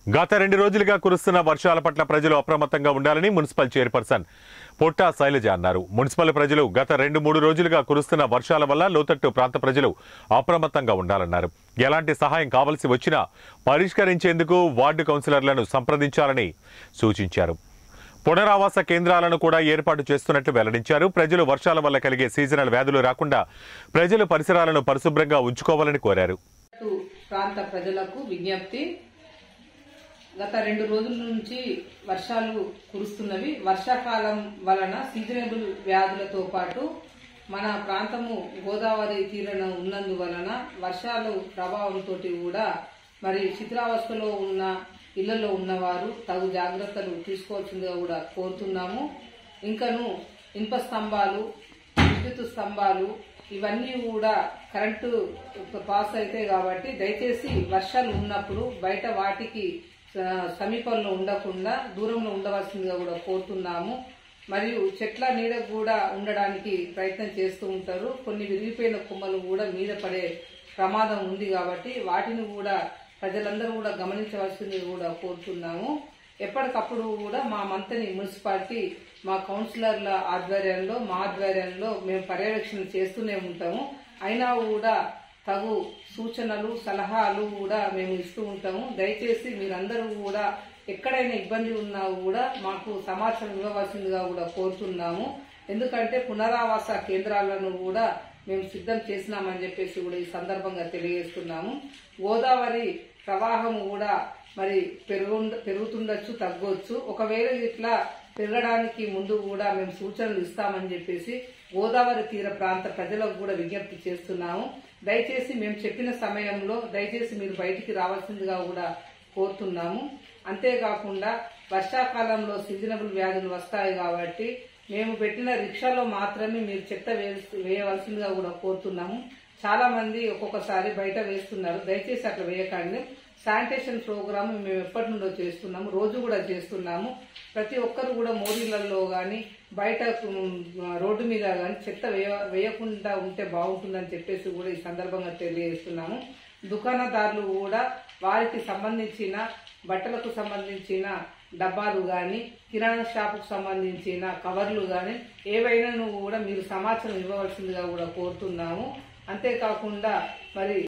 గత రెండు రోజులుగా కురుస్తున్న వర్షాల పట్ల ప్రజలు అప్రమత్తంగా ఉండాలని మున్సిపల్ చైర్పర్సన్ పొట్టా శైలజ అన్నారు మున్సిపల్ ప్రజలు గత రెండు మూడు రోజులుగా కురుస్తున్న వర్షాల వల్ల లోతట్టు ప్రాంత ప్రజలు అప్రమత్తంగా ఉండాలన్నారు ఎలాంటి సహాయం కావలసి వచ్చినా పరిష్కరించేందుకు వార్డు కౌన్సిలర్లను సంప్రదించాలని సూచించారు పునరావాస కేంద్రాలను కూడా ఏర్పాటు చేస్తున్నట్లు వెల్లడించారు ప్రజలు వర్షాల వల్ల కలిగే సీజనల్ వ్యాధులు రాకుండా ప్రజలు పరిసరాలను పరిశుభ్రంగా ఉంచుకోవాలని కోరారు అటు ప్రాంత ప్రజలకు విజ్ఞప్తి గత రెండు రోజుల నుంచి వర్షాలు కురుస్తున్నవి వర్షాకాలం వలన సీజనబుల్ వ్యాధులతో పాటు మన ప్రాంతము గోదావరి తీరన ఉన్నందువలన వర్షాలు ప్రభావంతో కూడా మరి శిథిలావస్థలో ఉన్న ఇళ్లలో ఉన్నవారు తగు జాగ్రత్తలు తీసుకోవాల్సిందిగా కూడా కోరుతున్నాము ఇంకను ఇనుప స్తంభాలు విద్యుత్ స్తంభాలు ఇవన్నీ కూడా కరెంటు పాస్ అవుతాయి కాబట్టి దయచేసి వర్షాలు ఉన్నప్పుడు బయట వాటికి ఆ, సమీపంలో ఉండకుండా దూరంలో ఉండవలసిందిగా కూడా కోరుతున్నాము మరియు చెట్ల నీడ కూడా ఉండడానికి ప్రయత్నం చేస్తూ ఉంటారు కొన్ని విరిగిపోయిన కొమ్మలు కూడా మీద పడే ప్రమాదం ఉంది కాబట్టి వాటిని కూడా ప్రజలందరూ కూడా గమనించవలసింది కూడా కోరుతున్నాము ఎప్పటికప్పుడు కూడా మా మంతని మున్సిపాలిటీ మా కౌన్సిలర్ల ఆధ్వర్యంలో మా ఆధ్వర్యంలో మేము పర్యవేక్షణ చేస్తూనే ఉంటాము అయినా కూడా తగు సూచనలు సలహాలు కూడా మేము ఇస్తూ ఉంటాము దయచేసి మీరందరూ కూడా ఎక్కడైనా ఇబ్బంది ఉన్నా కూడా మాకు సమాచారం ఇవ్వవలసిందిగా కూడా కోరుతున్నాము ఎందుకంటే పునరావాస కేంద్రాలను కూడా మేము సిద్ధం చేసినామని చెప్పేసి కూడా ఈ సందర్భంగా తెలియజేస్తున్నాము గోదావరి ప్రవాహం కూడా మరి పెరుగు పెరుగుతుండొచ్చు తగ్గొచ్చు ఒకవేళ ఇట్లా పెరగడానికి ముందు కూడా మేము సూచనలు ఇస్తామని చెప్పేసి గోదావరి తీర ప్రాంత ప్రజలకు కూడా విజ్ఞప్తి చేస్తున్నాము దయచేసి మేము చెప్పిన సమయంలో దయచేసి మీరు బయటికి రావాల్సిందిగా కూడా కోరుతున్నాము అంతేకాకుండా వర్షాకాలంలో సీజనబుల్ వ్యాధులు వస్తాయి కాబట్టి మేము పెట్టిన రిక్షాలో మాత్రమే మీరు చెత్త వేసి- వేయవలసిందిగా కూడా కోరుతున్నాము చాలా మంది ఒక్కొక్కసారి బయట వేస్తున్నారు దయచేసి అట్లా వేయకండి శానిటేషన్ ప్రోగ్రామ్ మేము ఎప్పటి నుండో చేస్తున్నాము రోజు కూడా చేస్తున్నాము ప్రతి ఒక్కరు కూడా మోరీలలో కానీ బయట ఉమ్, రోడ్డు మీద కానీ చెత్త వేయ వేయకుండా ఉంటే బాగుంటుందని చెప్పేసి కూడా ఈ సందర్భంగా తెలియజేస్తున్నాము దుకాణదారులు కూడా వారికి సంబంధించిన బట్టలకు సంబంధించిన డబ్బాలు కానీ కిరాణా షాపుకు సంబంధించిన కవర్లు కానీ ఏవైనా కూడా మీరు సమాచారం ఇవ్వవలసిందిగా కూడా కోరుతున్నాము అంతేకాకుండా మరి